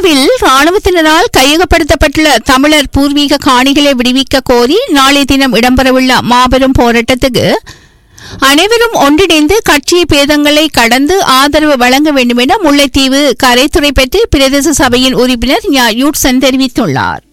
கொரியாவில் ராணுவத்தினரால் கையகப்படுத்தப்பட்டுள்ள தமிழர் பூர்வீக காணிகளை விடுவிக்க கோரி நாளை தினம் இடம்பெறவுள்ள மாபெரும் போராட்டத்துக்கு அனைவரும் ஒன்றிணைந்து கட்சி பேதங்களை கடந்து ஆதரவு வழங்க வேண்டும் என முல்லைத்தீவு கரைத்துறை பற்றி பிரதேச சபையின் உறுப்பினர் ஞா யூட்சன் தெரிவித்துள்ளார்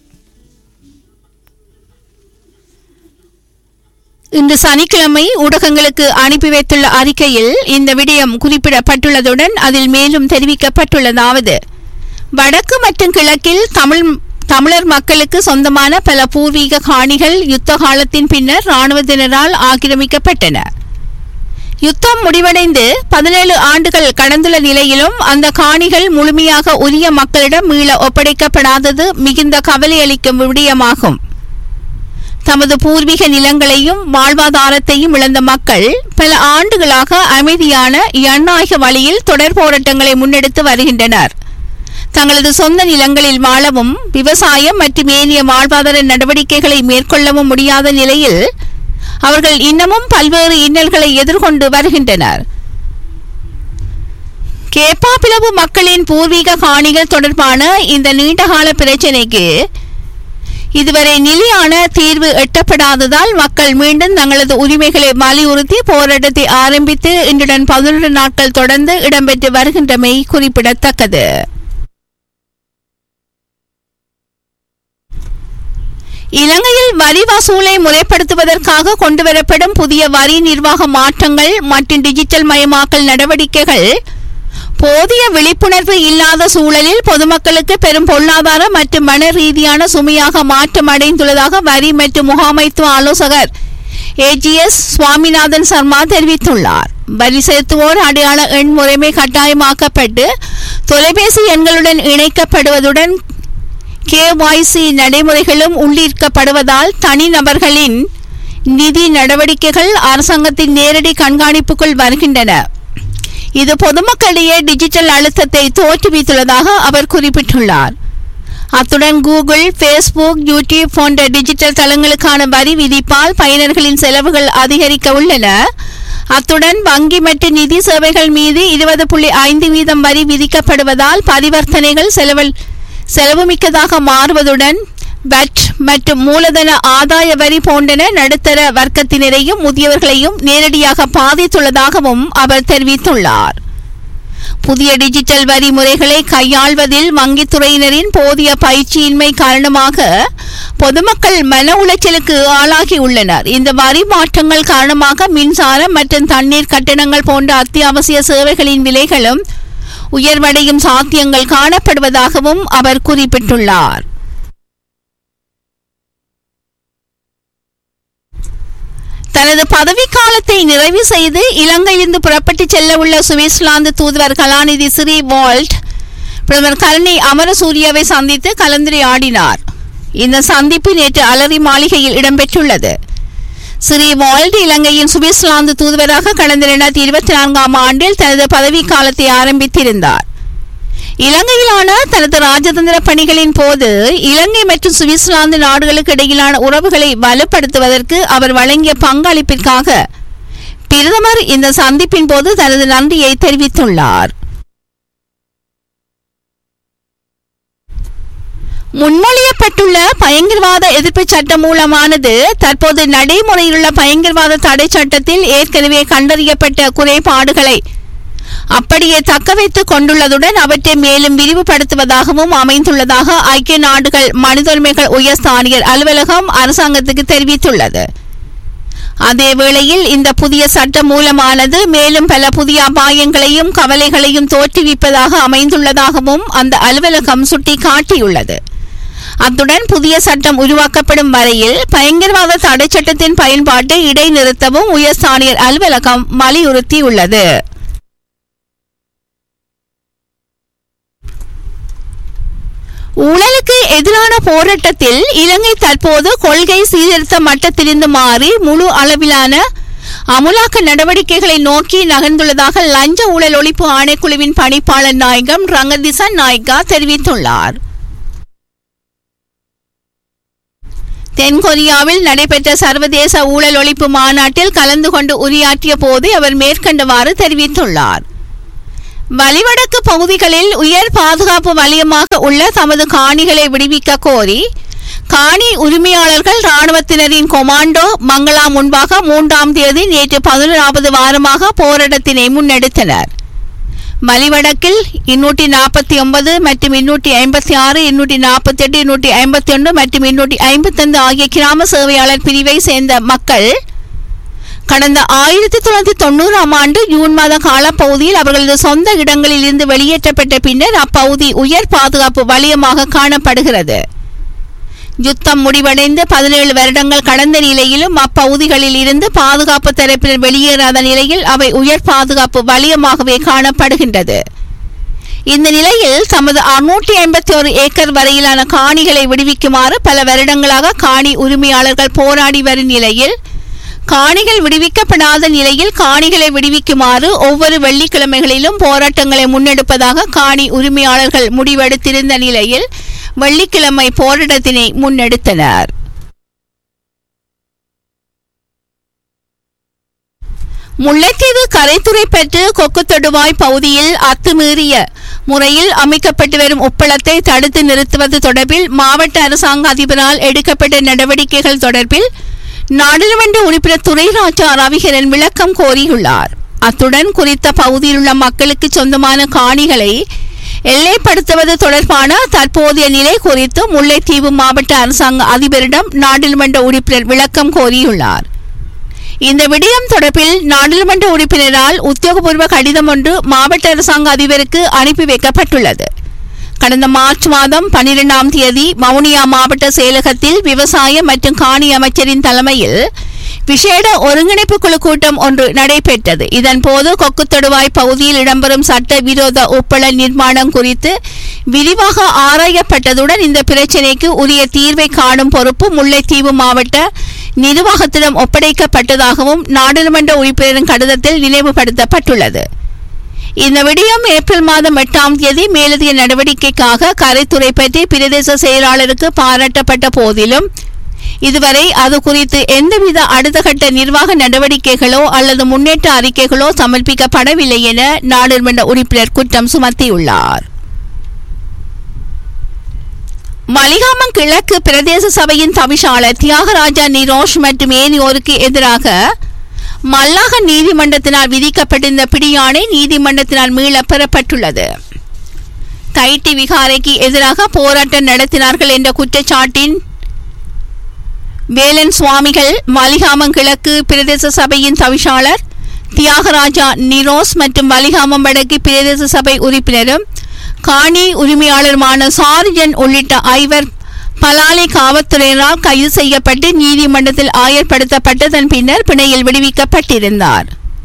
இன்று சனிக்கிழமை ஊடகங்களுக்கு அனுப்பி வைத்துள்ள அறிக்கையில் இந்த விடயம் குறிப்பிடப்பட்டுள்ளதுடன் அதில் மேலும் தெரிவிக்கப்பட்டுள்ளதாவது வடக்கு மற்றும் கிழக்கில் தமிழ் தமிழர் மக்களுக்கு சொந்தமான பல பூர்வீக காணிகள் யுத்த காலத்தின் பின்னர் இராணுவத்தினரால் ஆக்கிரமிக்கப்பட்டன யுத்தம் முடிவடைந்து பதினேழு ஆண்டுகள் கடந்துள்ள நிலையிலும் அந்த காணிகள் முழுமையாக உரிய மக்களிடம் மீள ஒப்படைக்கப்படாதது மிகுந்த கவலையளிக்கும் விடயமாகும் தமது பூர்வீக நிலங்களையும் வாழ்வாதாரத்தையும் இழந்த மக்கள் பல ஆண்டுகளாக அமைதியான ஜனநாயக வழியில் தொடர் போராட்டங்களை முன்னெடுத்து வருகின்றனர் தங்களது சொந்த நிலங்களில் வாழவும் விவசாயம் மற்றும் ஏனைய வாழ்வாதார நடவடிக்கைகளை மேற்கொள்ளவும் முடியாத நிலையில் அவர்கள் இன்னமும் பல்வேறு இன்னல்களை எதிர்கொண்டு வருகின்றனர் கேப்பா பிளவு மக்களின் பூர்வீக காணிகள் தொடர்பான இந்த நீண்டகால பிரச்சினைக்கு இதுவரை நிலையான தீர்வு எட்டப்படாததால் மக்கள் மீண்டும் தங்களது உரிமைகளை வலியுறுத்தி போராட்டத்தை ஆரம்பித்து இன்றுடன் பதினொரு நாட்கள் தொடர்ந்து இடம்பெற்று வருகின்றமை குறிப்பிடத்தக்கது இலங்கையில் வரி வசூலை முறைப்படுத்துவதற்காக கொண்டுவரப்படும் புதிய வரி நிர்வாக மாற்றங்கள் மற்றும் டிஜிட்டல் மயமாக்கல் நடவடிக்கைகள் போதிய விழிப்புணர்வு இல்லாத சூழலில் பொதுமக்களுக்கு பெரும் பொருளாதார மற்றும் மன ரீதியான சுமையாக மாற்றம் அடைந்துள்ளதாக வரி மற்றும் முகாமைத்துவ ஆலோசகர் ஏஜிஎஸ் சுவாமிநாதன் சர்மா தெரிவித்துள்ளார் வரி செலுத்துவோர் அடையாள எண் முறைமை கட்டாயமாக்கப்பட்டு தொலைபேசி எண்களுடன் இணைக்கப்படுவதுடன் கேஒய்சி நடைமுறைகளும் உள்ளீர்க்கப்படுவதால் தனிநபர்களின் நிதி நடவடிக்கைகள் அரசாங்கத்தின் நேரடி கண்காணிப்புக்குள் வருகின்றன இது பொதுமக்களிடையே டிஜிட்டல் அழுத்தத்தை தோற்றுவித்துள்ளதாக அவர் குறிப்பிட்டுள்ளார் அத்துடன் கூகுள் ஃபேஸ்புக் யூடியூப் போன்ற டிஜிட்டல் தளங்களுக்கான வரி விதிப்பால் பயனர்களின் செலவுகள் அதிகரிக்க உள்ளன அத்துடன் வங்கி மற்றும் நிதி சேவைகள் மீது இருபது புள்ளி ஐந்து வீதம் வரி விதிக்கப்படுவதால் பரிவர்த்தனைகள் செலவில் செலவுமிக்கதாக மாறுவதுடன் வட் மற்றும் மூலதன ஆதாய வரி போன்றன நடுத்தர வர்க்கத்தினரையும் முதியவர்களையும் நேரடியாக பாதித்துள்ளதாகவும் அவர் தெரிவித்துள்ளார் புதிய டிஜிட்டல் வரி முறைகளை கையாள்வதில் வங்கித்துறையினரின் போதிய பயிற்சியின்மை காரணமாக பொதுமக்கள் மன உளைச்சலுக்கு ஆளாகி உள்ளனர் இந்த வரி மாற்றங்கள் காரணமாக மின்சாரம் மற்றும் தண்ணீர் கட்டணங்கள் போன்ற அத்தியாவசிய சேவைகளின் விலைகளும் உயர்வடையும் சாத்தியங்கள் காணப்படுவதாகவும் அவர் குறிப்பிட்டுள்ளார் தனது பதவிக்காலத்தை நிறைவு செய்து இலங்கையிலிருந்து புறப்பட்டு செல்ல உள்ள சுவிட்சர்லாந்து தூதுவர் கலாநிதி ஸ்ரீ வால்ட் பிரதமர் கருணை அமரசூரியவை சந்தித்து கலந்துரையாடினார் இந்த சந்திப்பு நேற்று அலரி மாளிகையில் இடம்பெற்றுள்ளது ஸ்ரீ வால்ட் இலங்கையின் சுவிட்சர்லாந்து தூதுவராக கடந்த இரண்டாயிரத்தி இருபத்தி நான்காம் ஆண்டில் தனது பதவிக்காலத்தை ஆரம்பித்திருந்தார் இலங்கையிலான தனது ராஜதந்திர பணிகளின் போது இலங்கை மற்றும் சுவிட்சர்லாந்து நாடுகளுக்கு இடையிலான உறவுகளை வலுப்படுத்துவதற்கு அவர் வழங்கிய பங்களிப்பிற்காக பிரதமர் இந்த சந்திப்பின் போது தனது நன்றியை தெரிவித்துள்ளார் முன்மொழியப்பட்டுள்ள பயங்கரவாத எதிர்ப்பு சட்டம் மூலமானது தற்போது நடைமுறையிலுள்ள பயங்கரவாத தடை சட்டத்தில் ஏற்கனவே கண்டறியப்பட்ட குறைபாடுகளை அப்படியே தக்க வைத்துக் கொண்டுள்ளதுடன் அவற்றை மேலும் விரிவுபடுத்துவதாகவும் அமைந்துள்ளதாக ஐக்கிய நாடுகள் மனித உரிமைகள் உயர்ஸ்தானியர் அலுவலகம் அரசாங்கத்துக்கு தெரிவித்துள்ளது அதேவேளையில் இந்த புதிய சட்டம் மூலமானது மேலும் பல புதிய அபாயங்களையும் கவலைகளையும் தோற்றுவிப்பதாக அமைந்துள்ளதாகவும் அந்த அலுவலகம் சுட்டிக்காட்டியுள்ளது அத்துடன் புதிய சட்டம் உருவாக்கப்படும் வரையில் பயங்கரவாத தடை சட்டத்தின் பயன்பாட்டை இடைநிறுத்தவும் உயர்ஸ்தானியர் அலுவலகம் வலியுறுத்தியுள்ளது ஊழலுக்கு எதிரான போராட்டத்தில் இலங்கை தற்போது கொள்கை சீர்திருத்த மட்டத்திலிருந்து மாறி முழு அளவிலான அமுலாக்க நடவடிக்கைகளை நோக்கி நகர்ந்துள்ளதாக லஞ்ச ஊழல் ஒழிப்பு ஆணைக்குழுவின் பணிப்பாளர் நாயகம் ரங்கதிசா நாயக்கா தெரிவித்துள்ளார் தென்கொரியாவில் நடைபெற்ற சர்வதேச ஊழல் ஒழிப்பு மாநாட்டில் கலந்து கொண்டு உரையாற்றிய போது அவர் மேற்கண்டவாறு தெரிவித்துள்ளார் வலிவடக்கு பகுதிகளில் உயர் பாதுகாப்பு வலயமாக உள்ள தமது காணிகளை விடுவிக்க கோரி காணி உரிமையாளர்கள் இராணுவத்தினரின் கொமாண்டோ மங்களா முன்பாக மூன்றாம் தேதி நேற்று பதினொன்றாவது வாரமாக போராட்டத்தினை முன்னெடுத்தனர் மலிவடக்கில் இருநூற்றி நாற்பத்தி ஒன்பது மற்றும் இருநூற்றி ஐம்பத்தி ஆறு இருநூற்றி நாற்பத்தி எட்டு இருநூற்றி ஐம்பத்தி ஒன்று மற்றும் இருநூற்றி ஐம்பத்தைந்து ஆகிய கிராம சேவையாளர் பிரிவை சேர்ந்த மக்கள் கடந்த ஆயிரத்தி தொள்ளாயிரத்தி தொண்ணூறாம் ஆண்டு ஜூன் மாத காலப்பகுதியில் அவர்களது சொந்த இடங்களில் இருந்து வெளியேற்றப்பட்ட பின்னர் அப்பகுதி உயர் பாதுகாப்பு வலயமாக காணப்படுகிறது யுத்தம் முடிவடைந்து பதினேழு வருடங்கள் கடந்த நிலையிலும் அப்பகுதிகளில் இருந்து பாதுகாப்பு தரப்பினர் வெளியேறாத நிலையில் அவை உயர் பாதுகாப்பு வலயமாகவே காணப்படுகின்றது இந்த நிலையில் தமது அறுநூற்றி ஐம்பத்தி ஒரு ஏக்கர் வரையிலான காணிகளை விடுவிக்குமாறு பல வருடங்களாக காணி உரிமையாளர்கள் போராடி வரும் நிலையில் காணிகள் விடுவிக்கப்படாத நிலையில் காணிகளை விடுவிக்குமாறு ஒவ்வொரு வெள்ளிக்கிழமைகளிலும் போராட்டங்களை முன்னெடுப்பதாக காணி உரிமையாளர்கள் முடிவெடுத்திருந்த நிலையில் வெள்ளிக்கிழமை போராட்டத்தினை முன்னெடுத்தனர் முல்லைத்தீவு கரைத்துறை பெற்று கொக்குத்தொடுவாய் பகுதியில் அத்துமீறிய முறையில் அமைக்கப்பட்டு வரும் உப்பளத்தை தடுத்து நிறுத்துவது தொடர்பில் மாவட்ட அரசாங்க அதிபரால் எடுக்கப்பட்ட நடவடிக்கைகள் தொடர்பில் நாடாளுமன்ற உறுப்பினர் துரைராஜா ரவிகரன் விளக்கம் கோரியுள்ளார் அத்துடன் குறித்த பகுதியில் உள்ள மக்களுக்கு சொந்தமான காணிகளை எல்லைப்படுத்துவது தொடர்பான தற்போதைய நிலை குறித்து முல்லைத்தீவு மாவட்ட அரசாங்க அதிபரிடம் நாடாளுமன்ற உறுப்பினர் விளக்கம் கோரியுள்ளார் இந்த விடயம் தொடர்பில் நாடாளுமன்ற உறுப்பினரால் உத்தியோகபூர்வ கடிதம் ஒன்று மாவட்ட அரசாங்க அதிபருக்கு அனுப்பி வைக்கப்பட்டுள்ளது கடந்த மார்ச் மாதம் பனிரெண்டாம் தேதி மவுனியா மாவட்ட செயலகத்தில் விவசாய மற்றும் காணி அமைச்சரின் தலைமையில் விசேட ஒருங்கிணைப்பு குழு கூட்டம் ஒன்று நடைபெற்றது இதன்போது கொக்குத்தொடுவாய் பகுதியில் இடம்பெறும் சட்ட விரோத உப்பள நிர்மாணம் குறித்து விரிவாக ஆராயப்பட்டதுடன் இந்த பிரச்சினைக்கு உரிய தீர்வை காணும் பொறுப்பு முல்லைத்தீவு மாவட்ட நிர்வாகத்திடம் ஒப்படைக்கப்பட்டதாகவும் நாடாளுமன்ற உறுப்பினரின் கடிதத்தில் நினைவுபடுத்தப்பட்டுள்ளது இந்த விடயம் ஏப்ரல் மாதம் எட்டாம் தேதி மேலதிக நடவடிக்கைக்காக கரைத்துறை பற்றி பிரதேச செயலாளருக்கு பாராட்டப்பட்ட போதிலும் இதுவரை அது குறித்து எந்தவித அடுத்த கட்ட நிர்வாக நடவடிக்கைகளோ அல்லது முன்னேற்ற அறிக்கைகளோ சமர்ப்பிக்கப்படவில்லை என நாடாளுமன்ற உறுப்பினர் குற்றம் சுமத்தியுள்ளார் மலிகாமம் கிழக்கு பிரதேச சபையின் தவிசாளர் தியாகராஜா நிரோஷ் மற்றும் ஏனையோருக்கு எதிராக மல்லாக நீதிமன்றத்தினால் விதிக்கப்பட்டிருந்த பிடியாணை நீதிமன்றத்தினால் மீள பெறப்பட்டுள்ளது தைட்டி விகாரைக்கு எதிராக போராட்டம் நடத்தினார்கள் என்ற குற்றச்சாட்டின் வேலன் சுவாமிகள் மலிகாமம் கிழக்கு பிரதேச சபையின் தவிசாளர் தியாகராஜா நிரோஸ் மற்றும் மலிகாமம் வடக்கு பிரதேச சபை உறுப்பினரும் காணி உரிமையாளருமான சார்ஜன் உள்ளிட்ட ஐவர் பலாலி காவல்துறையினரால் கைது செய்யப்பட்டு நீதிமன்றத்தில் ஆயர்படுத்தப்பட்டதன் பின்னர் பிணையில் விடுவிக்கப்பட்டிருந்தார்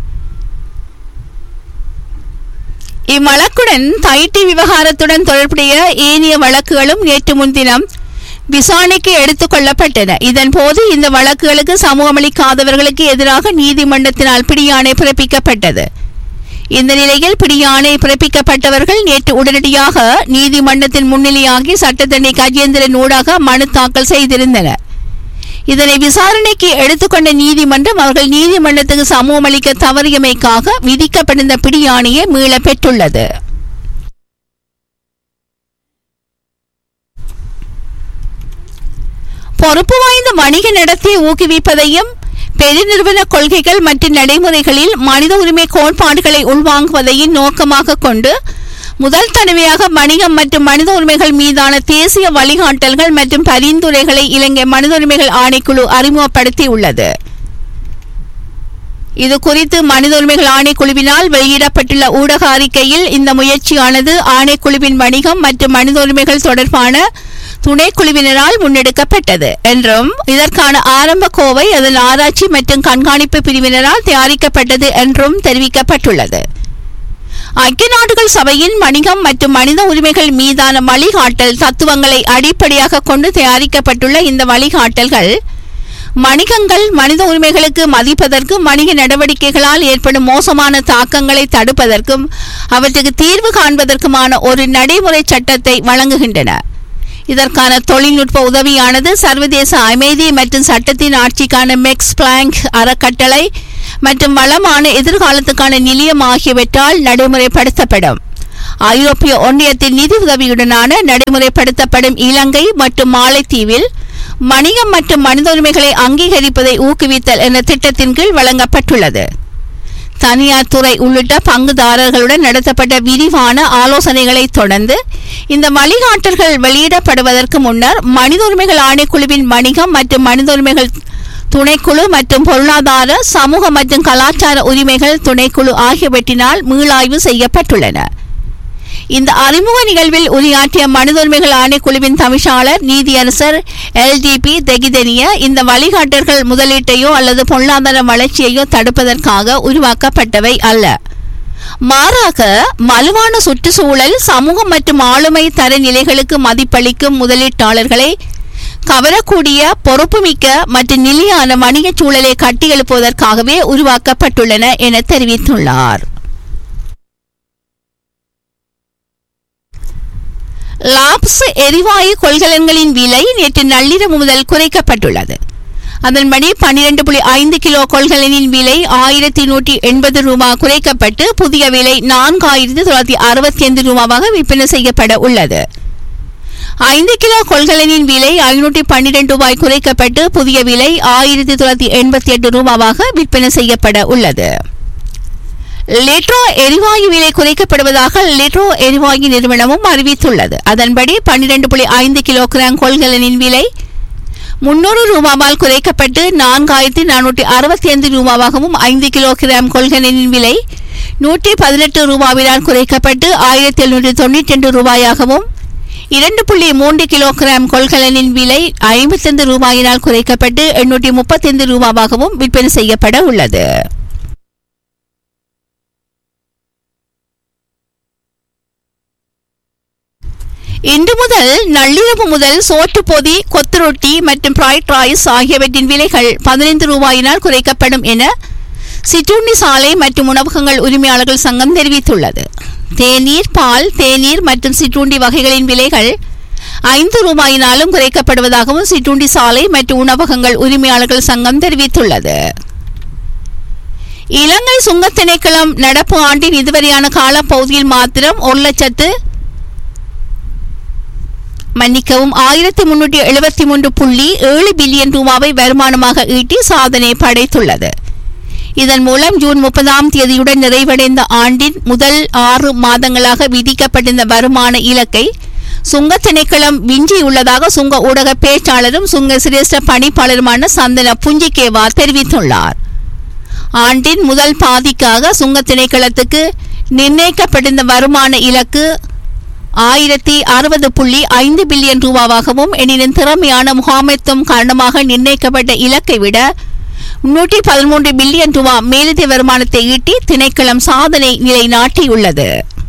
இவ்வழக்குடன் தைட்டி விவகாரத்துடன் தொடர்புடைய ஏனைய வழக்குகளும் நேற்று முன்தினம் விசாரணைக்கு எடுத்துக் கொள்ளப்பட்டன இதன்போது இந்த வழக்குகளுக்கு சமூகமளிக்காதவர்களுக்கு எதிராக நீதிமன்றத்தினால் பிடியாணை பிறப்பிக்கப்பட்டது இந்த நிலையில் பிடியாணை பிறப்பிக்கப்பட்டவர்கள் நேற்று உடனடியாக நீதிமன்றத்தில் முன்னிலையாகி சட்டத்தண்டை கஜேந்திரன் ஊடாக மனு தாக்கல் செய்திருந்தனர் இதனை விசாரணைக்கு எடுத்துக்கொண்ட நீதிமன்றம் அவர்கள் நீதிமன்றத்துக்கு சமூகம் அளிக்க தவறியமைக்காக விதிக்கப்பட்டிருந்த பிடியாணையை மீள பெற்றுள்ளது பொறுப்பு வாய்ந்த வணிக நடத்தை ஊக்குவிப்பதையும் பெருநிறுவன கொள்கைகள் மற்றும் நடைமுறைகளில் மனித உரிமை கோட்பாடுகளை உள்வாங்குவதையும் நோக்கமாக கொண்டு முதல் தடவையாக வணிகம் மற்றும் மனித உரிமைகள் மீதான தேசிய வழிகாட்டல்கள் மற்றும் பரிந்துரைகளை இலங்கை மனித உரிமைகள் ஆணைக்குழு அறிமுகப்படுத்தியுள்ளது இது குறித்து மனித உரிமைகள் ஆணைக்குழுவினால் வெளியிடப்பட்டுள்ள ஊடக அறிக்கையில் இந்த முயற்சியானது ஆணைக்குழுவின் வணிகம் மற்றும் மனித உரிமைகள் தொடர்பான துணைக்குழுவினரால் முன்னெடுக்கப்பட்டது என்றும் இதற்கான ஆரம்ப கோவை அதன் ஆராய்ச்சி மற்றும் கண்காணிப்பு பிரிவினரால் தயாரிக்கப்பட்டது என்றும் தெரிவிக்கப்பட்டுள்ளது ஐக்கிய நாடுகள் சபையின் வணிகம் மற்றும் மனித உரிமைகள் மீதான வழிகாட்டல் தத்துவங்களை அடிப்படையாக கொண்டு தயாரிக்கப்பட்டுள்ள இந்த வழிகாட்டல்கள் வணிகங்கள் மனித உரிமைகளுக்கு மதிப்பதற்கும் வணிக நடவடிக்கைகளால் ஏற்படும் மோசமான தாக்கங்களை தடுப்பதற்கும் அவற்றுக்கு தீர்வு காண்பதற்குமான ஒரு நடைமுறை சட்டத்தை வழங்குகின்றன இதற்கான தொழில்நுட்ப உதவியானது சர்வதேச அமைதி மற்றும் சட்டத்தின் ஆட்சிக்கான மெக்ஸ் பிளாங்க் அறக்கட்டளை மற்றும் வளமான எதிர்காலத்துக்கான நிலையம் ஆகியவற்றால் நடைமுறைப்படுத்தப்படும் ஐரோப்பிய ஒன்றியத்தின் நிதி உதவியுடனான நடைமுறைப்படுத்தப்படும் இலங்கை மற்றும் மாலைத்தீவில் வணிகம் மற்றும் மனித உரிமைகளை அங்கீகரிப்பதை ஊக்குவித்தல் என்ற திட்டத்தின் கீழ் வழங்கப்பட்டுள்ளது தனியார் துறை உள்ளிட்ட பங்குதாரர்களுடன் நடத்தப்பட்ட விரிவான ஆலோசனைகளை தொடர்ந்து இந்த வழிகாட்டல்கள் வெளியிடப்படுவதற்கு முன்னர் மனித உரிமைகள் ஆணைக்குழுவின் வணிகம் மற்றும் மனித உரிமைகள் துணைக்குழு மற்றும் பொருளாதார சமூக மற்றும் கலாச்சார உரிமைகள் துணைக்குழு ஆகியவற்றினால் மீளாய்வு செய்யப்பட்டுள்ளன இந்த அறிமுக நிகழ்வில் உரையாற்றிய மனித உரிமைகள் ஆணைக்குழுவின் தவிசாளர் நீதியரசர் எல்டிபி தெகிதெனிய இந்த வழிகாட்டல்கள் முதலீட்டையோ அல்லது பொருளாதார வளர்ச்சியையோ தடுப்பதற்காக உருவாக்கப்பட்டவை அல்ல மாறாக வலுவான சுற்றுச்சூழல் சமூகம் மற்றும் ஆளுமை தரநிலைகளுக்கு மதிப்பளிக்கும் முதலீட்டாளர்களை கவரக்கூடிய பொறுப்புமிக்க மற்றும் நிலையான வணிகச் சூழலை கட்டியெழுப்புவதற்காகவே உருவாக்கப்பட்டுள்ளன என தெரிவித்துள்ளார் லாப்ஸ் எரிவாயு கொள்கலன்களின் விலை நேற்று நள்ளிரவு முதல் குறைக்கப்பட்டுள்ளது அதன்படி பன்னிரண்டு புள்ளி ஐந்து கிலோ கொள்கலனின் விலை ஆயிரத்தி நூற்றி எண்பது ரூபாய் குறைக்கப்பட்டு புதிய விலை நான்காயிரத்தி தொள்ளாயிரத்தி அறுபத்தி ஐந்து ரூபாவாக விற்பனை செய்யப்பட உள்ளது ஐந்து கிலோ கொள்கலனின் விலை ஐநூற்றி பன்னிரண்டு ரூபாய் குறைக்கப்பட்டு புதிய விலை ஆயிரத்தி தொள்ளாயிரத்தி எண்பத்தி எட்டு ரூபாவாக விற்பனை செய்யப்பட உள்ளது லிட்ரோ எரிவாயு விலை குறைக்கப்படுவதாக லிட்ரோ எரிவாயு நிறுவனமும் அறிவித்துள்ளது அதன்படி பன்னிரண்டு புள்ளி ஐந்து கிலோகிராம் கொள்கலனின் விலை முன்னூறு ரூபாவால் குறைக்கப்பட்டு நான்காயிரத்தி நானூற்றி அறுபத்தி ஐந்து ரூபாவாகவும் ஐந்து கிலோகிராம் கொள்கலனின் விலை நூற்றி பதினெட்டு ரூபாவினால் குறைக்கப்பட்டு ஆயிரத்தி எழுநூற்றி தொண்ணூற்றி ரெண்டு ரூபாயாகவும் இரண்டு புள்ளி மூன்று கிலோகிராம் கொள்கலனின் விலை ஐம்பத்தைந்து ரூபாயினால் குறைக்கப்பட்டு எண்ணூற்றி முப்பத்தைந்து ரூபாவாகவும் விற்பனை செய்யப்பட உள்ளது இன்று முதல் நள்ளிரவு முதல் சோற்று பொதி கொத்து ரொட்டி மற்றும் ஃப்ரைட் ரைஸ் ஆகியவற்றின் விலைகள் பதினைந்து ரூபாயினால் குறைக்கப்படும் என சிற்றுண்டி சாலை மற்றும் உணவகங்கள் உரிமையாளர்கள் சங்கம் தெரிவித்துள்ளது தேநீர் பால் தேநீர் மற்றும் சிற்றுண்டி வகைகளின் விலைகள் ஐந்து ரூபாயினாலும் குறைக்கப்படுவதாகவும் சிற்றுண்டி சாலை மற்றும் உணவகங்கள் உரிமையாளர்கள் சங்கம் தெரிவித்துள்ளது இலங்கை சுங்கத் திணைக்களம் நடப்பு ஆண்டின் இதுவரையான காலப்பகுதியில் மாத்திரம் ஒரு லட்சத்து மன்னிக்கவும் ஆயிரத்தி முன்னூற்றி எழுபத்தி மூன்று புள்ளி ஏழு பில்லியன் ரூபாவை வருமானமாக ஈட்டி சாதனை படைத்துள்ளது இதன் மூலம் ஜூன் முப்பதாம் தேதியுடன் நிறைவடைந்த ஆண்டின் முதல் ஆறு மாதங்களாக விதிக்கப்பட்டிருந்த வருமான இலக்கை சுங்க திணைக்களம் விஞ்சியுள்ளதாக சுங்க ஊடக பேச்சாளரும் சுங்க சிரேஷ்ட பணிப்பாளருமான சந்தன புஞ்சிகேவா தெரிவித்துள்ளார் ஆண்டின் முதல் பாதிக்காக சுங்க திணைக்களத்துக்கு நிர்ணயிக்கப்பட்டிருந்த வருமான இலக்கு ஆயிரத்தி அறுபது புள்ளி ஐந்து பில்லியன் ரூபாவாகவும் எனினும் திறமையான முகாமைத்துவம் காரணமாக நிர்ணயிக்கப்பட்ட இலக்கை விட நூற்றி பதிமூன்று பில்லியன் ரூபாய் மேலதிக வருமானத்தை ஈட்டி திணைக்களம் சாதனை நிலைநாட்டியுள்ளது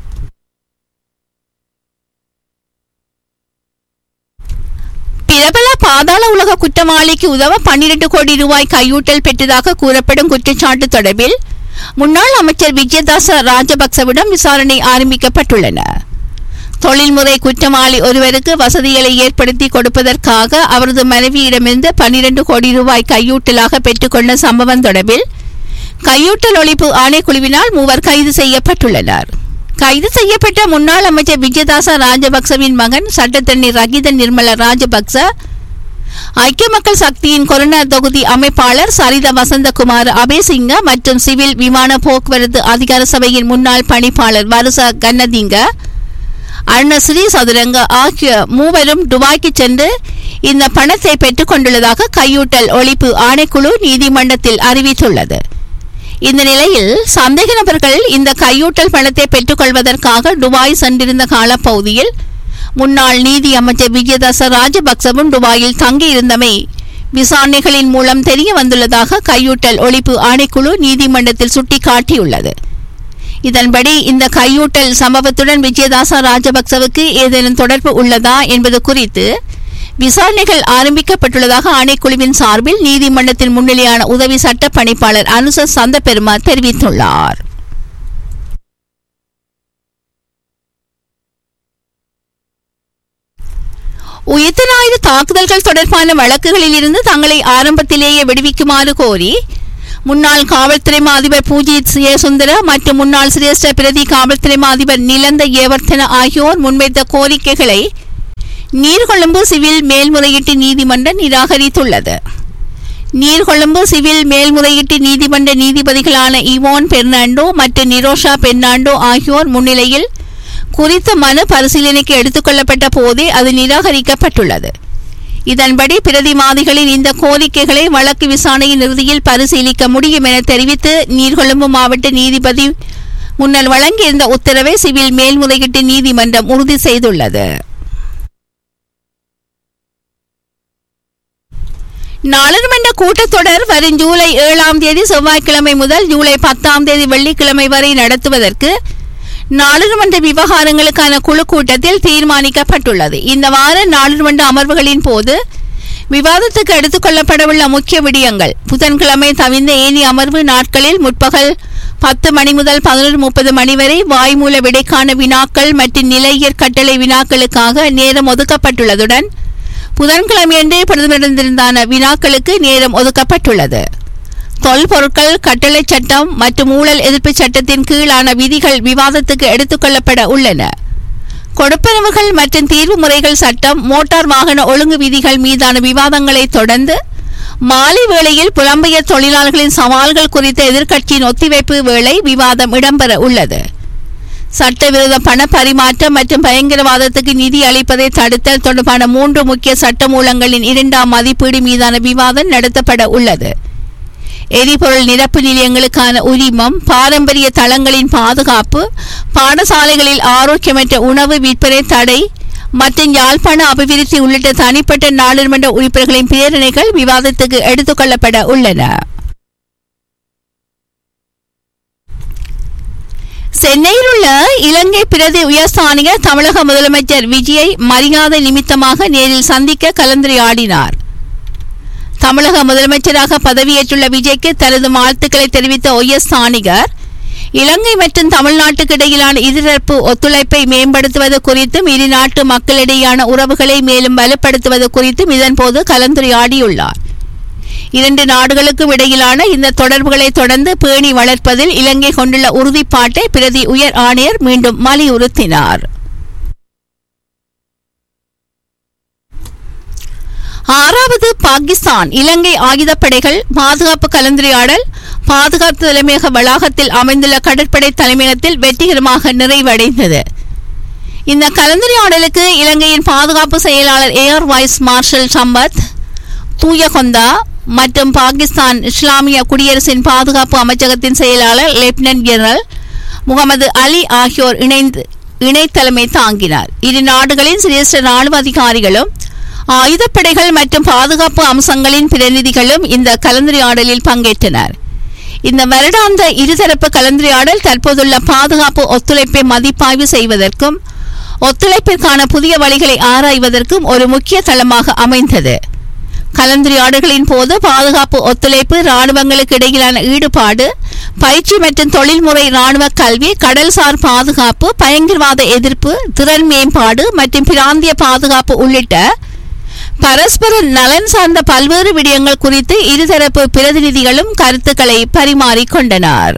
பிரபல பாதாள உலக குற்றவாளிக்கு உதவ பன்னிரண்டு கோடி ரூபாய் கையூட்டல் பெற்றதாக கூறப்படும் குற்றச்சாட்டு தொடர்பில் முன்னாள் அமைச்சர் விஜயதாச ராஜபக்சவிடம் விசாரணை ஆரம்பிக்கப்பட்டுள்ளன தொழில்முறை குற்றவாளி ஒருவருக்கு வசதிகளை ஏற்படுத்தி கொடுப்பதற்காக அவரது மனைவியிடமிருந்து பன்னிரண்டு கோடி ரூபாய் கையூட்டலாக பெற்றுக்கொண்ட சம்பவம் தொடர்பில் கையூட்டல் ஒழிப்பு ஆணைக்குழுவினால் மூவர் கைது செய்யப்பட்டுள்ளனர் கைது செய்யப்பட்ட முன்னாள் அமைச்சர் விஜயதாச ராஜபக்சவின் மகன் சட்டத்தண்ணி ரகிதன் நிர்மல ராஜபக்ச ஐக்கிய மக்கள் சக்தியின் கொரோனா தொகுதி அமைப்பாளர் சரித வசந்தகுமார் அபேசிங்க மற்றும் சிவில் விமான போக்குவரத்து அதிகார சபையின் முன்னாள் பணிப்பாளர் வருச கன்னதிங்க அருணஸ்ரீ சதுரங்க ஆகிய மூவரும் துபாய்க்கு சென்று இந்த பணத்தை பெற்றுக் கொண்டுள்ளதாக கையூட்டல் ஒழிப்பு ஆணைக்குழு நீதிமன்றத்தில் அறிவித்துள்ளது இந்த நிலையில் சந்தேக நபர்கள் இந்த கையூட்டல் பணத்தை பெற்றுக்கொள்வதற்காக துபாய் சென்றிருந்த காலப்பகுதியில் முன்னாள் நீதி அமைச்சர் விஜயதாச ராஜபக்சவும் துபாயில் தங்கியிருந்தமை விசாரணைகளின் மூலம் தெரிய வந்துள்ளதாக கையூட்டல் ஒழிப்பு ஆணைக்குழு நீதிமன்றத்தில் சுட்டிக்காட்டியுள்ளது இதன்படி இந்த கையூட்டல் சம்பவத்துடன் விஜயதாச ராஜபக்சவுக்கு ஏதேனும் தொடர்பு உள்ளதா என்பது குறித்து விசாரணைகள் ஆரம்பிக்கப்பட்டுள்ளதாக ஆணைக்குழுவின் சார்பில் நீதிமன்றத்தில் முன்னிலையான உதவி சட்ட பணிப்பாளர் அனுச சந்தபெருமா தெரிவித்துள்ளார் உயிர்த்த ஞாயிறு தாக்குதல்கள் தொடர்பான வழக்குகளில் இருந்து தங்களை ஆரம்பத்திலேயே விடுவிக்குமாறு கோரி முன்னாள் காவல்துறை மா அதிபர் பூஜித் சுந்தர மற்றும் முன்னாள் சிரேஷ்ட பிரதி காவல்துறை மா அதிபர் நிலந்த ஏவர்த்தன ஆகியோர் முன்வைத்த கோரிக்கைகளை நீர்கொழும்பு சிவில் மேல்முறையீட்டு நீதிமன்றம் நிராகரித்துள்ளது நீர்கொழும்பு சிவில் மேல்முறையீட்டு நீதிமன்ற நீதிபதிகளான இவோன் பெர்னாண்டோ மற்றும் நிரோஷா பெர்னாண்டோ ஆகியோர் முன்னிலையில் குறித்த மனு பரிசீலனைக்கு எடுத்துக்கொள்ளப்பட்ட போதே அது நிராகரிக்கப்பட்டுள்ளது இதன்படி பிரதிவாதிகளின் இந்த கோரிக்கைகளை வழக்கு விசாரணையின் இறுதியில் பரிசீலிக்க முடியும் என தெரிவித்து நீர்கொழும்பு மாவட்ட நீதிபதி முன்னர் வழங்கியிருந்த உத்தரவை சிவில் மேல்முறையீட்டு நீதிமன்றம் உறுதி செய்துள்ளது நாடாளுமன்ற கூட்டத்தொடர் வரும் ஜூலை ஏழாம் தேதி செவ்வாய்க்கிழமை முதல் ஜூலை பத்தாம் தேதி வெள்ளிக்கிழமை வரை நடத்துவதற்கு நாடாளுமன்ற விவகாரங்களுக்கான குழு கூட்டத்தில் தீர்மானிக்கப்பட்டுள்ளது இந்த வார நாடாளுமன்ற அமர்வுகளின் போது விவாதத்துக்கு எடுத்துக்கொள்ளப்படவுள்ள முக்கிய விடயங்கள் புதன்கிழமை தவிர்ந்த ஏனைய அமர்வு நாட்களில் முற்பகல் பத்து மணி முதல் பதினொரு முப்பது மணி வரை வாய்மூல விடைக்கான வினாக்கள் மற்றும் நிலையற் கட்டளை வினாக்களுக்காக நேரம் ஒதுக்கப்பட்டுள்ளதுடன் புதன்கிழமையன்றே பிரதமரிடமிருந்தான வினாக்களுக்கு நேரம் ஒதுக்கப்பட்டுள்ளது தொல்பொருட்கள் கட்டளை சட்டம் மற்றும் ஊழல் எதிர்ப்பு சட்டத்தின் கீழான விதிகள் விவாதத்துக்கு எடுத்துக்கொள்ளப்பட உள்ளன கொடுப்பனவுகள் மற்றும் தீர்வு முறைகள் சட்டம் மோட்டார் வாகன ஒழுங்கு விதிகள் மீதான விவாதங்களை தொடர்ந்து மாலை வேளையில் புலம்பெயர் தொழிலாளர்களின் சவால்கள் குறித்த எதிர்க்கட்சியின் ஒத்திவைப்பு வேளை விவாதம் இடம்பெற உள்ளது சட்டவிரோத பண பரிமாற்றம் மற்றும் பயங்கரவாதத்துக்கு நிதி அளிப்பதை தடுத்தல் தொடர்பான மூன்று முக்கிய சட்டமூலங்களின் இரண்டாம் மதிப்பீடு மீதான விவாதம் நடத்தப்பட உள்ளது எரிபொருள் நிரப்பு நிலையங்களுக்கான உரிமம் பாரம்பரிய தளங்களின் பாதுகாப்பு பாடசாலைகளில் ஆரோக்கியமற்ற உணவு விற்பனை தடை மற்றும் யாழ்ப்பாண அபிவிருத்தி உள்ளிட்ட தனிப்பட்ட நாடாளுமன்ற உறுப்பினர்களின் பிரேரணைகள் விவாதத்துக்கு எடுத்துக்கொள்ளப்பட உள்ளன சென்னையில் உள்ள இலங்கை பிரதி உயர்ஸ்தானிகர் தமிழக முதலமைச்சர் விஜயை மரியாதை நிமித்தமாக நேரில் சந்திக்க கலந்துரையாடினார் தமிழக முதலமைச்சராக பதவியேற்றுள்ள விஜய்க்கு தனது வாழ்த்துக்களை தெரிவித்த ஒய்எஸ் ஸ்தானிகர் இலங்கை மற்றும் தமிழ்நாட்டுக்கு இடையிலான இருதரப்பு ஒத்துழைப்பை மேம்படுத்துவது குறித்தும் இரு நாட்டு மக்களிடையேயான உறவுகளை மேலும் வலுப்படுத்துவது குறித்தும் இதன்போது கலந்துரையாடியுள்ளார் இரண்டு நாடுகளுக்கும் இடையிலான இந்த தொடர்புகளை தொடர்ந்து பேணி வளர்ப்பதில் இலங்கை கொண்டுள்ள உறுதிப்பாட்டை பிரதி உயர் ஆணையர் மீண்டும் வலியுறுத்தினார் ஆறாவது பாகிஸ்தான் இலங்கை ஆயுதப்படைகள் பாதுகாப்பு கலந்துரையாடல் பாதுகாப்பு தலைமையக வளாகத்தில் அமைந்துள்ள கடற்படை தலைமையகத்தில் வெற்றிகரமாக நிறைவடைந்தது இந்த கலந்துரையாடலுக்கு இலங்கையின் பாதுகாப்பு செயலாளர் air vice marshal Sampath Thuyacontha மற்றும் பாகிஸ்தான் இஸ்லாமிய குடியரசின் பாதுகாப்பு அமைச்சகத்தின் செயலாளர் லெப்டினன்ட் ஜெனரல் முகமது அலி ஆகியோர் இணைந்து இணைத்தலைமை தாங்கினார் இரு நாடுகளின் சிரேஷ்ட ராணுவ அதிகாரிகளும் ஆயுதப்படைகள் மற்றும் பாதுகாப்பு அம்சங்களின் பிரதிநிதிகளும் இந்த கலந்துரையாடலில் பங்கேற்றனர் இந்த வருடாந்த இருதரப்பு கலந்துரையாடல் தற்போதுள்ள பாதுகாப்பு ஒத்துழைப்பை மதிப்பாய்வு செய்வதற்கும் ஒத்துழைப்பிற்கான புதிய வழிகளை ஆராய்வதற்கும் ஒரு முக்கிய தளமாக அமைந்தது கலந்துரையாடல்களின் போது பாதுகாப்பு ஒத்துழைப்பு இராணுவங்களுக்கு இடையிலான ஈடுபாடு பயிற்சி மற்றும் தொழில்முறை இராணுவ கல்வி கடல்சார் பாதுகாப்பு பயங்கரவாத எதிர்ப்பு திறன் மேம்பாடு மற்றும் பிராந்திய பாதுகாப்பு உள்ளிட்ட பரஸ்பர நலன் சார்ந்த பல்வேறு விடயங்கள் குறித்து இருதரப்பு பிரதிநிதிகளும் கருத்துக்களை பரிமாறிக்கொண்டனர்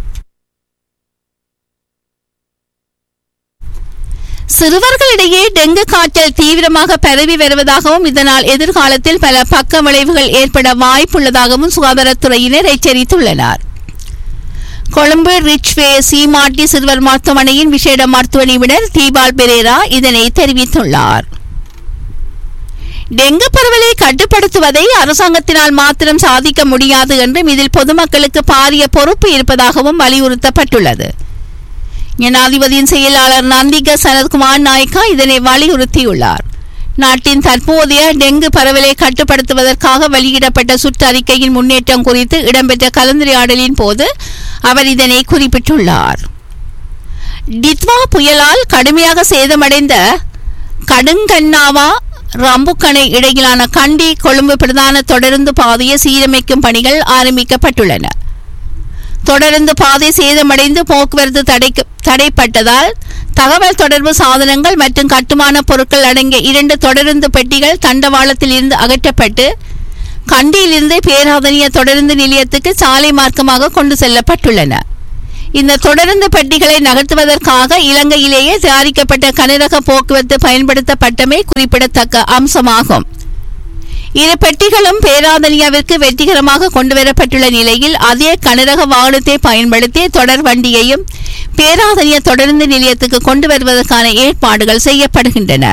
சிறுவர்களிடையே டெங்கு காய்ச்சல் தீவிரமாக பரவி வருவதாகவும் இதனால் எதிர்காலத்தில் பல பக்க விளைவுகள் ஏற்பட வாய்ப்புள்ளதாகவும் சுகாதாரத்துறையினர் எச்சரித்துள்ளனர் கொழும்பு ரிச்வே சீமாட்டி சிறுவர் மருத்துவமனையின் விசேட மருத்துவ நிபுணர் தீபால் பெரேரா இதனை தெரிவித்துள்ளார் டெங்கு பரவலை கட்டுப்படுத்துவதை அரசாங்கத்தினால் மாத்திரம் சாதிக்க முடியாது என்றும் இதில் பொதுமக்களுக்கு பாரிய பொறுப்பு இருப்பதாகவும் வலியுறுத்தப்பட்டுள்ளது ஜனாதிபதியின் செயலாளர் நந்திக சனத்குமார் நாயக்கா இதனை வலியுறுத்தியுள்ளார் நாட்டின் தற்போதைய டெங்கு பரவலை கட்டுப்படுத்துவதற்காக வெளியிடப்பட்ட சுற்றறிக்கையின் முன்னேற்றம் குறித்து இடம்பெற்ற கலந்துரையாடலின் போது அவர் இதனை குறிப்பிட்டுள்ளார் டித்வா புயலால் கடுமையாக சேதமடைந்த கடுங்கண்ணாவா ரம்புக்கணை இடையிலான கண்டி கொழும்பு பிரதான தொடருந்து பாதையை சீரமைக்கும் பணிகள் ஆரம்பிக்கப்பட்டுள்ளன தொடர்ந்து பாதை சேதமடைந்து போக்குவரத்து தடைக்கு தடைப்பட்டதால் தகவல் தொடர்பு சாதனங்கள் மற்றும் கட்டுமான பொருட்கள் அடங்கிய இரண்டு தொடருந்து பெட்டிகள் தண்டவாளத்தில் இருந்து அகற்றப்பட்டு கண்டியிலிருந்து பேராதனிய தொடருந்து நிலையத்துக்கு சாலை மார்க்கமாக கொண்டு செல்லப்பட்டுள்ளன இந்த தொடருந்து பெட்டிகளை நகர்த்துவதற்காக இலங்கையிலேயே தயாரிக்கப்பட்ட கனரக போக்குவரத்து பயன்படுத்தப்பட்டமை குறிப்பிடத்தக்க அம்சமாகும் இரு பெட்டிகளும் பேராதனியாவிற்கு வெற்றிகரமாக கொண்டுவரப்பட்டுள்ள நிலையில் அதே கனரக வாகனத்தை பயன்படுத்தி தொடர் வண்டியையும் பேராதனிய தொடருந்து நிலையத்துக்கு கொண்டு வருவதற்கான ஏற்பாடுகள் செய்யப்படுகின்றன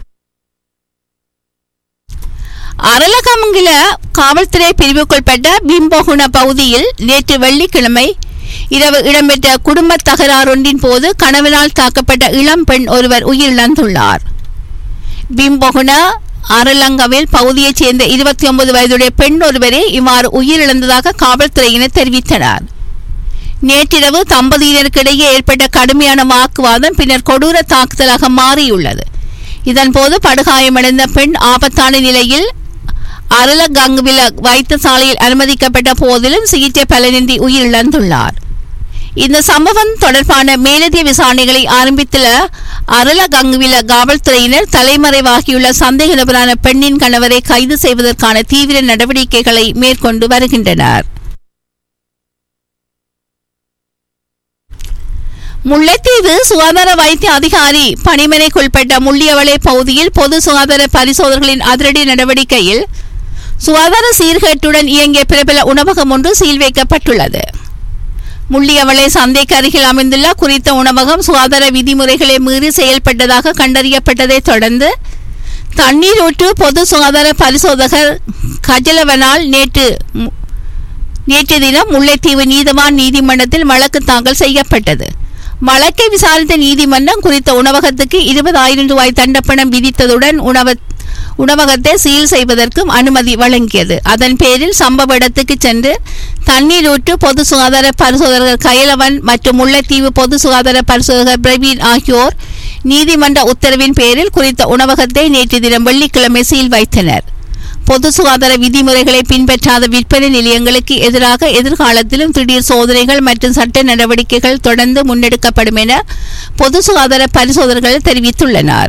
அரளகமங்கில காவல்துறை பிரிவுக்குட்பட்ட பிம்போகுண பகுதியில் நேற்று வெள்ளிக்கிழமை இரவு இடம்பெற்ற குடும்ப தகராறொன்றின் போது கணவனால் தாக்கப்பட்ட இளம் பெண் ஒருவர் உயிரிழந்துள்ளார் பிம்போகுண அரலங்கவில் பகுதியைச் சேர்ந்த இருபத்தி ஒன்பது வயதுடைய பெண் ஒருவரே இவ்வாறு உயிரிழந்ததாக காவல்துறையினர் தெரிவித்தனர் நேற்றிரவு தம்பதியினருக்கிடையே ஏற்பட்ட கடுமையான வாக்குவாதம் பின்னர் கொடூர தாக்குதலாக மாறியுள்ளது இதன்போது படுகாயமடைந்த பெண் ஆபத்தான நிலையில் அரலகங்குவில வைத்தியசாலையில் அனுமதிக்கப்பட்ட போதிலும் சிகிச்சை பலனின்றி உயிரிழந்துள்ளார் இந்த சம்பவம் தொடர்பான மேலதிக விசாரணைகளை ஆரம்பித்துள்ள அரலகங்குவில காவல்துறையினர் தலைமறைவாகியுள்ள சந்தேக நபரான பெண்ணின் கணவரை கைது செய்வதற்கான தீவிர நடவடிக்கைகளை மேற்கொண்டு வருகின்றனர் முல்லைத்தீவு சுகாதார வைத்திய அதிகாரி பணிமனைக்குள்பட்ட முள்ளியவளை பகுதியில் பொது சுகாதார பரிசோதனைகளின் அதிரடி நடவடிக்கையில் சுகாதார சீர்கேட்டுடன் இயங்கிய பிரபல உணவகம் ஒன்று சீல் வைக்கப்பட்டுள்ளது முள்ளியவளை சந்தைக்கு அருகில் அமைந்துள்ள குறித்த உணவகம் சுகாதார விதிமுறைகளை மீறி செயல்பட்டதாக கண்டறியப்பட்டதைத் தொடர்ந்து தண்ணீர் ஊற்று பொது சுகாதார பரிசோதகர் கஜலவனால் நேற்று மு- நேற்று தினம் முல்லைத்தீவு நீதவான் நீதிமன்றத்தில் வழக்கு தாக்கல் செய்யப்பட்டது வழக்கை விசாரித்த நீதிமன்றம் குறித்த உணவகத்துக்கு இருபதாயிரம் ரூபாய் தண்டப்பணம் விதித்ததுடன் உணவ உணவகத்தை சீல் செய்வதற்கும் அனுமதி வழங்கியது அதன் பேரில் சம்பவ இடத்துக்கு சென்று தண்ணீர் ஊற்று பொது சுகாதார பரிசோதகர் கயலவன் மற்றும் முல்லைத்தீவு பொது சுகாதார பரிசோதகர் பிரவீன் ஆகியோர் நீதிமன்ற உத்தரவின் பேரில் குறித்த உணவகத்தை நேற்று தினம் வெள்ளிக்கிழமை சீல் வைத்தனர் பொது சுகாதார விதிமுறைகளை பின்பற்றாத விற்பனை நிலையங்களுக்கு எதிராக எதிர்காலத்திலும் திடீர் சோதனைகள் மற்றும் சட்ட நடவடிக்கைகள் தொடர்ந்து முன்னெடுக்கப்படும் என பொது சுகாதார பரிசோதகர்கள் தெரிவித்துள்ளனர்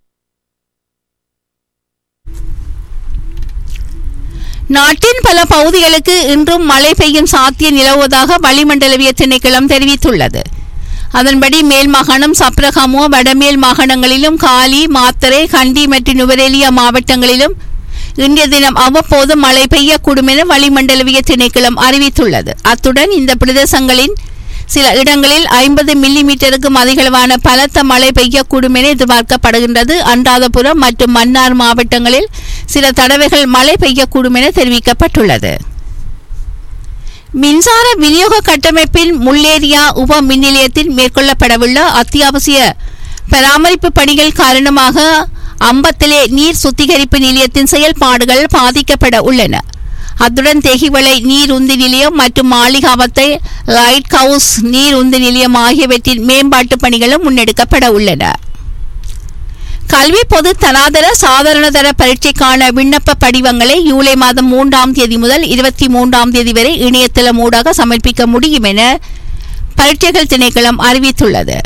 நாட்டின் பல பகுதிகளுக்கு இன்றும் மழை பெய்யும் சாத்தியம் நிலவுவதாக வளிமண்டலவிய திணைக்களம் தெரிவித்துள்ளது அதன்படி மேல் மாகாணம் சப்ரகமோ வடமேல் மாகாணங்களிலும் காலி மாத்தறை கண்டி மற்றும் நுவரேலியா மாவட்டங்களிலும் இன்றைய தினம் அவ்வப்போது மழை பெய்யக்கூடும் என வளிமண்டலவிய திணைக்களம் அறிவித்துள்ளது அத்துடன் இந்த பிரதேசங்களின் சில இடங்களில் ஐம்பது மில்லி மீட்டருக்கும் அதிகளவான பலத்த மழை பெய்யக்கூடும் என எதிர்பார்க்கப்படுகின்றது அன்றாதபுரம் மற்றும் மன்னார் மாவட்டங்களில் சில தடவைகள் மழை பெய்யக்கூடும் என தெரிவிக்கப்பட்டுள்ளது மின்சார விநியோக கட்டமைப்பின் முள்ளேரியா உப மின் நிலையத்தில் மேற்கொள்ளப்படவுள்ள அத்தியாவசிய பராமரிப்பு பணிகள் காரணமாக அம்பத்திலே நீர் சுத்திகரிப்பு நிலையத்தின் செயல்பாடுகள் பாதிக்கப்பட உள்ளன அத்துடன் தெகிவளை நீர் உந்தி நிலையம் மற்றும் மாளிகாவத்தை லைட் ஹவுஸ் நீர் உந்தி நிலையம் ஆகியவற்றின் மேம்பாட்டு பணிகளும் முன்னெடுக்கப்பட உள்ளன கல்வி பொது தராதர சாதாரணதர பரீட்சைக்கான விண்ணப்ப படிவங்களை ஜூலை மாதம் மூன்றாம் தேதி முதல் இருபத்தி மூன்றாம் தேதி வரை இணையதளம் ஊடாக சமர்ப்பிக்க முடியும் என பரீட்சைகள் திணைக்களம் அறிவித்துள்ளது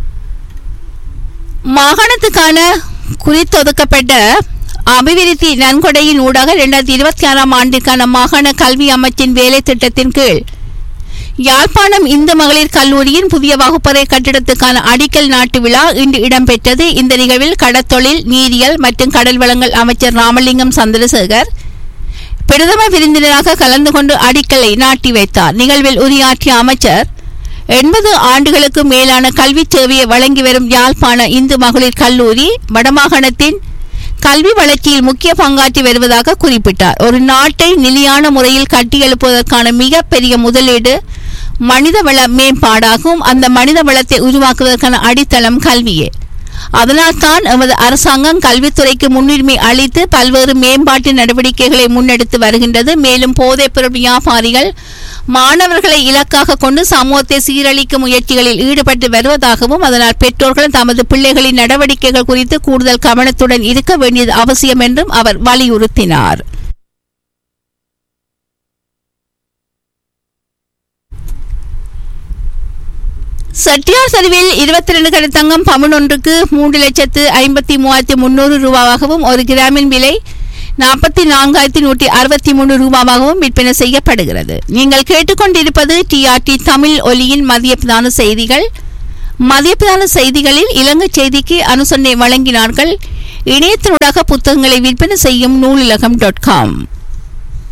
மாகாணத்துக்கான குறித்தொதுக்கப்பட்ட அபிவிருத்தி நன்கொடையின் ஊடாக இரண்டாயிரத்தி இருபத்தி ஆறாம் ஆண்டிற்கான மாகாண கல்வி அமைச்சின் வேலை திட்டத்தின் கீழ் யாழ்ப்பாணம் இந்து மகளிர் கல்லூரியின் புதிய வகுப்பறை கட்டிடத்துக்கான அடிக்கல் நாட்டு விழா இன்று இடம்பெற்றது இந்த நிகழ்வில் கடத்தொழில் நீரியல் மற்றும் கடல் வளங்கள் அமைச்சர் ராமலிங்கம் சந்திரசேகர் பிரதம விருந்தினராக கலந்து கொண்டு அடிக்கலை நாட்டி வைத்தார் நிகழ்வில் உரையாற்றிய அமைச்சர் எண்பது ஆண்டுகளுக்கு மேலான கல்வி சேவையை வழங்கி வரும் யாழ்ப்பாண இந்து மகளிர் கல்லூரி வடமாகாணத்தின் கல்வி வளர்ச்சியில் முக்கிய பங்காற்றி வருவதாக குறிப்பிட்டார் ஒரு நாட்டை நிலையான முறையில் கட்டியெழுப்புவதற்கான மிகப்பெரிய முதலீடு மனிதவள மேம்பாடாகும் அந்த மனித வளத்தை உருவாக்குவதற்கான அடித்தளம் கல்வியே அதனால்தான் எமது அரசாங்கம் கல்வித்துறைக்கு முன்னுரிமை அளித்து பல்வேறு மேம்பாட்டு நடவடிக்கைகளை முன்னெடுத்து வருகின்றது மேலும் போதைப்பொருள் வியாபாரிகள் மாணவர்களை இலக்காக கொண்டு சமூகத்தை சீரழிக்கும் முயற்சிகளில் ஈடுபட்டு வருவதாகவும் அதனால் பெற்றோர்கள் தமது பிள்ளைகளின் நடவடிக்கைகள் குறித்து கூடுதல் கவனத்துடன் இருக்க வேண்டியது அவசியம் என்றும் அவர் வலியுறுத்தினார் செட்டியார் சரிவில் இருபத்தி ரெண்டு கடை தங்கம் பவுன் ஒன்றுக்கு மூன்று லட்சத்து ஐம்பத்தி மூவாயிரத்தி முன்னூறு ரூபாவாகவும் ஒரு கிராமின் விலை நாற்பத்தி நான்காயிரத்தி நூற்றி அறுபத்தி மூணு ரூபாவாகவும் விற்பனை செய்யப்படுகிறது நீங்கள் கேட்டுக்கொண்டிருப்பது டிஆர்டி தமிழ் ஒலியின் மதிய பிரதான செய்திகள் மதிய பிரதான செய்திகளில் இலங்கை செய்திக்கு அனுசரணை வழங்கினார்கள் இணையத்தினூடாக புத்தகங்களை விற்பனை செய்யும் நூலிலகம் டாட் காம்